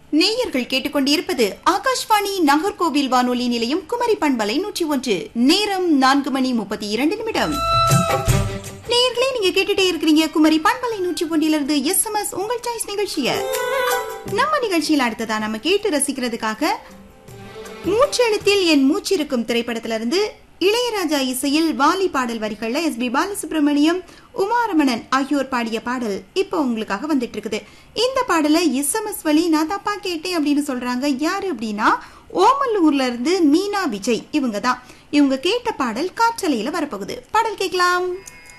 நேயர்கள் கேட்டுக்கொண்டிருப்பது ஆகாஷ்வாணி நாகர்கோவில் வானொலி நிலையம் குமரி பண்பலை நூற்றி ஒன்று நேரம் நான்கு மணி முப்பத்தி இரண்டு நிமிடம் நேயர்களே நீங்க கேட்டுட்டே இருக்கிறீங்க குமரி பண்பலை நூற்றி ஒன்றிலிருந்து எஸ் எம் எஸ் உங்கள் சாய்ஸ் நிகழ்ச்சிய நம்ம நிகழ்ச்சியில் அடுத்ததா நம்ம கேட்டு ரசிக்கிறதுக்காக மூச்செழுத்தில் என் மூச்சிருக்கும் திரைப்படத்திலிருந்து இளையராஜா இசையில் வாலி பாடல் வரிகள்ல எஸ் பி பாலசுப்ரமணியம் உமாரமணன் ஆகியோர் பாடிய பாடல் இப்போ உங்களுக்காக வந்துட்டு இருக்குது இந்த பாடலை எஸ்எம்எஸ் வழி நான் தப்பா கேட்டேன் அப்படின்னு சொல்றாங்க யாரு அப்படின்னா ஓமல்லூர்ல இருந்து மீனா விஜய் இவங்க தான் இவங்க கேட்ட பாடல் காற்றலையில வரப்போகுது பாடல் கேட்கலாம்